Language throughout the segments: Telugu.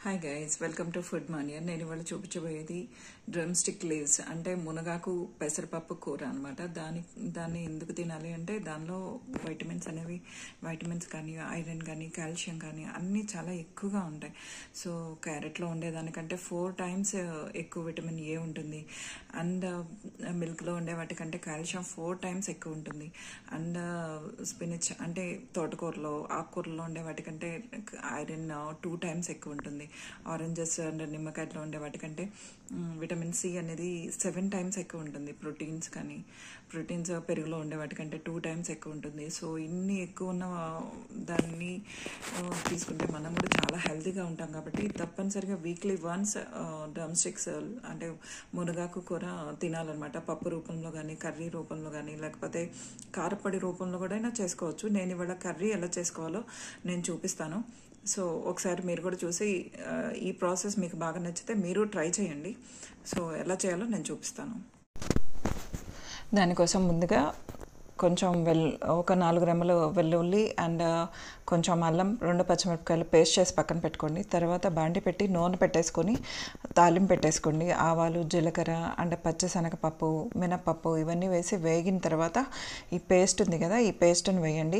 hi guys welcome to food Manier నేను ఇవాళ చూపించబోయేది డ్రమ్ స్టిక్ లీవ్స్ అంటే మునగాకు పెసరపప్పు కూర అనమాట దాని దాన్ని ఎందుకు తినాలి అంటే దానిలో వైటమిన్స్ అనేవి వైటమిన్స్ కానీ ఐరన్ కానీ కాల్షియం కానీ అన్నీ చాలా ఎక్కువగా ఉంటాయి సో క్యారెట్లో ఉండేదానికంటే ఫోర్ టైమ్స్ ఎక్కువ విటమిన్ ఏ ఉంటుంది అండ్ మిల్క్లో ఉండే వాటికంటే కాల్షియం ఫోర్ టైమ్స్ ఎక్కువ ఉంటుంది అండ్ స్పినిచ్ అంటే తోటకూరలో ఆకుకూరలో ఉండే వాటికంటే ఐరన్ టూ టైమ్స్ ఎక్కువ ఉంటుంది ఆరెంజెస్ అండ్ నిమ్మకాయలో ఉండే వాటికంటే విటమిన్ సి అనేది సెవెన్ టైమ్స్ ఎక్కువ ఉంటుంది ప్రోటీన్స్ కానీ ప్రోటీన్స్ పెరుగులో ఉండే వాటికంటే టూ టైమ్స్ ఎక్కువ ఉంటుంది సో ఇన్ని ఎక్కువ ఉన్న దాన్ని తీసుకుంటే మనం కూడా చాలా హెల్తీగా ఉంటాం కాబట్టి తప్పనిసరిగా వీక్లీ వన్స్ డ్రమ్ స్టిక్స్ అంటే మునగాకు కూర తినాలన్నమాట పప్పు రూపంలో కానీ కర్రీ రూపంలో కానీ లేకపోతే కారపొడి రూపంలో కూడా అయినా చేసుకోవచ్చు నేను ఇవాళ కర్రీ ఎలా చేసుకోవాలో నేను చూపిస్తాను సో ఒకసారి మీరు కూడా చూసి ఈ ప్రాసెస్ మీకు బాగా నచ్చితే మీరు ట్రై చేయండి సో ఎలా చేయాలో నేను చూపిస్తాను దానికోసం ముందుగా కొంచెం వెల్ ఒక నాలుగు రెమ్మలు వెల్లుల్లి అండ్ కొంచెం అల్లం రెండు పచ్చిమిరపకాయలు పేస్ట్ చేసి పక్కన పెట్టుకోండి తర్వాత బాండి పెట్టి నూనె పెట్టేసుకొని తాలింపు పెట్టేసుకోండి ఆవాలు జీలకర్ర అండ్ పచ్చిశనగపప్పు మినపప్పు ఇవన్నీ వేసి వేగిన తర్వాత ఈ పేస్ట్ ఉంది కదా ఈ పేస్ట్ని వేయండి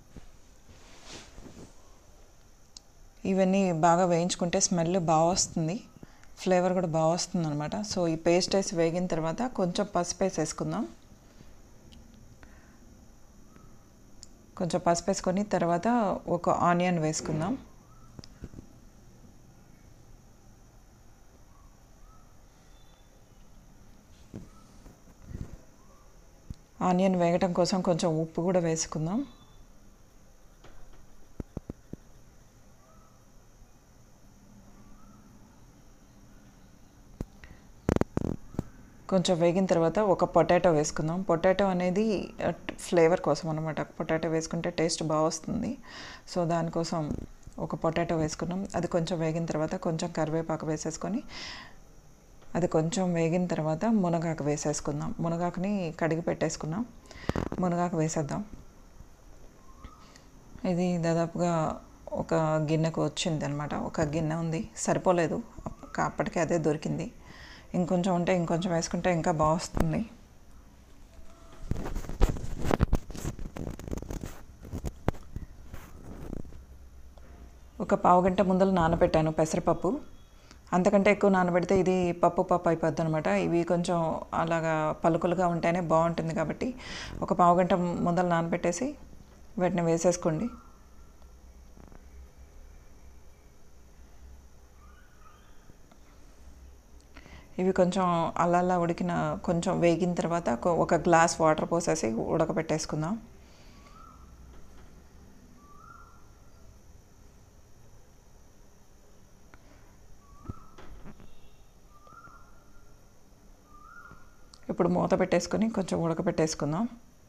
ఇవన్నీ బాగా వేయించుకుంటే స్మెల్ బాగా వస్తుంది ఫ్లేవర్ కూడా బాగా వస్తుంది అనమాట సో ఈ పేస్ట్ వేసి వేగిన తర్వాత కొంచెం పసుపు వేసి వేసుకుందాం కొంచెం పసుపు వేసుకొని తర్వాత ఒక ఆనియన్ వేసుకుందాం ఆనియన్ వేగటం కోసం కొంచెం ఉప్పు కూడా వేసుకుందాం కొంచెం వేగిన తర్వాత ఒక పొటాటో వేసుకుందాం పొటాటో అనేది ఫ్లేవర్ కోసం అనమాట పొటాటో వేసుకుంటే టేస్ట్ బాగా వస్తుంది సో దానికోసం ఒక పొటాటో వేసుకున్నాం అది కొంచెం వేగిన తర్వాత కొంచెం కరివేపాకు వేసేసుకొని అది కొంచెం వేగిన తర్వాత మునగాకు వేసేసుకుందాం మునగాకుని కడిగి పెట్టేసుకున్నాం మునగాకు వేసేద్దాం ఇది దాదాపుగా ఒక గిన్నెకు వచ్చింది అనమాట ఒక గిన్నె ఉంది సరిపోలేదు అప్పటికే అదే దొరికింది ఇంకొంచెం ఉంటే ఇంకొంచెం వేసుకుంటే ఇంకా బాగా వస్తుంది ఒక పావు గంట ముందర నానబెట్టాను పెసరపప్పు అంతకంటే ఎక్కువ నానబెడితే ఇది పప్పు పప్పు అయిపోద్ది అనమాట ఇవి కొంచెం అలాగా పలుకులుగా ఉంటేనే బాగుంటుంది కాబట్టి ఒక పావు గంట ముందర నానబెట్టేసి వాటిని వేసేసుకోండి ఇవి కొంచెం అలా ఉడికిన కొంచెం వేగిన తర్వాత ఒక గ్లాస్ వాటర్ పోసేసి ఉడకబెట్టేసుకుందాం ఇప్పుడు మూత పెట్టేసుకొని కొంచెం ఉడకబెట్టేసుకుందాం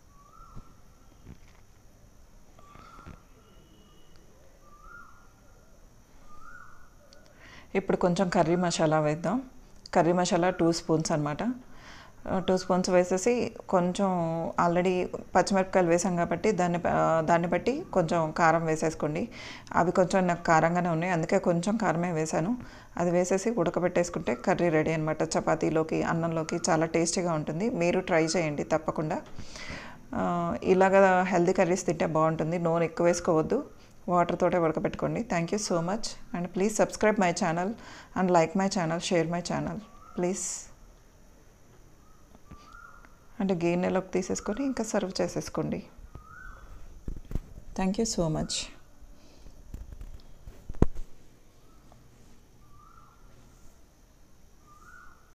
ఇప్పుడు కొంచెం కర్రీ మసాలా వేద్దాం కర్రీ మసాలా టూ స్పూన్స్ అనమాట టూ స్పూన్స్ వేసేసి కొంచెం ఆల్రెడీ పచ్చిమిరపకాయలు వేసాం కాబట్టి దాన్ని దాన్ని బట్టి కొంచెం కారం వేసేసుకోండి అవి కొంచెం నాకు కారంగానే ఉన్నాయి అందుకే కొంచెం కారమే వేసాను అది వేసేసి ఉడకబెట్టేసుకుంటే కర్రీ రెడీ అనమాట చపాతీలోకి అన్నంలోకి చాలా టేస్టీగా ఉంటుంది మీరు ట్రై చేయండి తప్పకుండా ఇలాగ హెల్దీ కర్రీస్ తింటే బాగుంటుంది నూనె ఎక్కువ వేసుకోవద్దు వాటర్ తోటే ఉడకబెట్టుకోండి thank you so much and please subscribe my channel and like my channel share my channel please అంటే గిన్నెలోకి తీసేసుకొని ఇంకా సర్వ్ చేసేసుకోండి థ్యాంక్ యూ సో మచ్